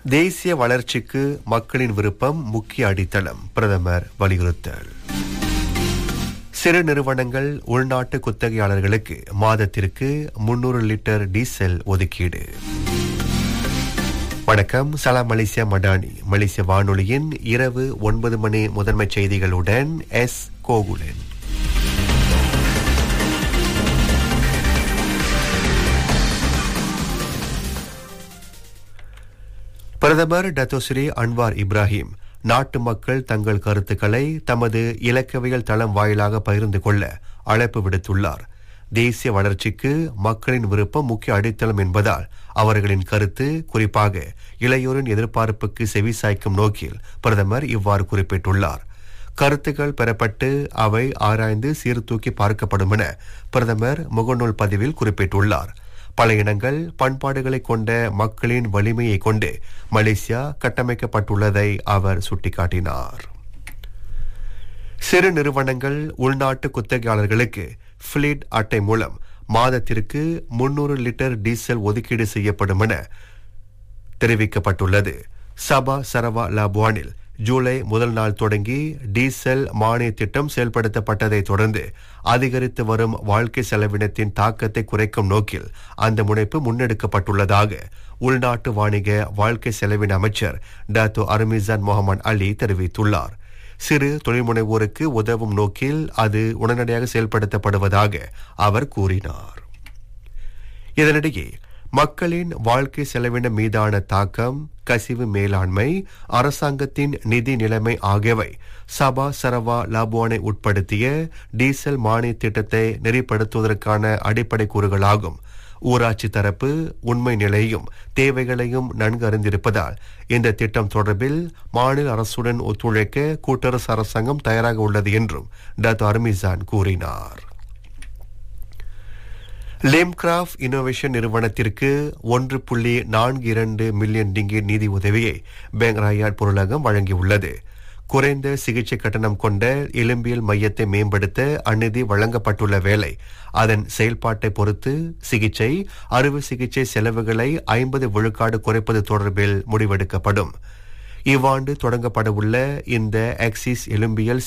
தேசிய வளர்ச்சிக்கு மக்களின் விருப்பம் முக்கிய அடித்தளம் பிரதமர் வலியுறுத்தல் சிறு நிறுவனங்கள் உள்நாட்டு குத்தகையாளர்களுக்கு மாதத்திற்கு முன்னூறு லிட்டர் டீசல் ஒதுக்கீடு வணக்கம் சலாம் மலேசியா மடானி மலேசிய வானொலியின் இரவு ஒன்பது மணி முதன்மை செய்திகளுடன் எஸ் கோகுலன் பிரதமர் டத்தோஸ்ரீ அன்வார் இப்ராஹிம் நாட்டு மக்கள் தங்கள் கருத்துக்களை தமது இலக்கவியல் தளம் வாயிலாக பகிர்ந்து கொள்ள அழைப்பு விடுத்துள்ளார் தேசிய வளர்ச்சிக்கு மக்களின் விருப்பம் முக்கிய அடித்தளம் என்பதால் அவர்களின் கருத்து குறிப்பாக இளையோரின் எதிர்பார்ப்புக்கு செவிசாய்க்கும் நோக்கில் பிரதமர் இவ்வாறு குறிப்பிட்டுள்ளார் கருத்துக்கள் பெறப்பட்டு அவை ஆராய்ந்து சீர்தூக்கி பார்க்கப்படும் என பிரதமர் முகநூல் பதிவில் குறிப்பிட்டுள்ளார் பல இனங்கள் பண்பாடுகளை கொண்ட மக்களின் வலிமையை கொண்டு மலேசியா கட்டமைக்கப்பட்டுள்ளதை அவர் சுட்டிக்காட்டினார் சிறு நிறுவனங்கள் உள்நாட்டு குத்தகையாளர்களுக்கு பிளீட் அட்டை மூலம் மாதத்திற்கு முன்னூறு லிட்டர் டீசல் ஒதுக்கீடு செய்யப்படும் என தெரிவிக்கப்பட்டுள்ளது சபா சரவா லாபுவானில் ஜூலை முதல் நாள் தொடங்கி டீசல் மானிய திட்டம் செயல்படுத்தப்பட்டதை தொடர்ந்து அதிகரித்து வரும் வாழ்க்கை செலவினத்தின் தாக்கத்தை குறைக்கும் நோக்கில் அந்த முனைப்பு முன்னெடுக்கப்பட்டுள்ளதாக உள்நாட்டு வாணிக வாழ்க்கை செலவின அமைச்சர் டாத்தோ அர்மிசான் முகமது அலி தெரிவித்துள்ளார் சிறு தொழில்முனைவோருக்கு உதவும் நோக்கில் அது உடனடியாக செயல்படுத்தப்படுவதாக அவர் கூறினார் இதனிடையே மக்களின் வாழ்க்கை செலவின மீதான தாக்கம் கசிவு மேலாண்மை அரசாங்கத்தின் நிதி நிலைமை ஆகியவை சபா சரவா லாபுவானை உட்படுத்திய டீசல் மானிய திட்டத்தை நெறிப்படுத்துவதற்கான அடிப்படை கூறுகளாகும் ஊராட்சி தரப்பு உண்மை நிலையும் தேவைகளையும் நன்கு அறிந்திருப்பதால் இந்த திட்டம் தொடர்பில் மாநில அரசுடன் ஒத்துழைக்க கூட்டரசு அரசாங்கம் தயாராக உள்ளது என்றும் டாக்டர் அர்மிசான் கூறினார் லேம்கிராஃப் இனோவேஷன் நிறுவனத்திற்கு ஒன்று புள்ளி நான்கு இரண்டு மில்லியன் டிங்கி நிதி உதவியை பேங்க் ராயாட் பொருளகம் வழங்கியுள்ளது குறைந்த சிகிச்சை கட்டணம் கொண்ட எலும்பியல் மையத்தை மேம்படுத்த அந்நிதி வழங்கப்பட்டுள்ள வேளை அதன் செயல்பாட்டை பொறுத்து சிகிச்சை அறுவை சிகிச்சை செலவுகளை ஐம்பது விழுக்காடு குறைப்பது தொடர்பில் முடிவெடுக்கப்படும் இவ்வாண்டு தொடங்கப்படவுள்ள இந்த ஆக்சிஸ் எலும்பியல்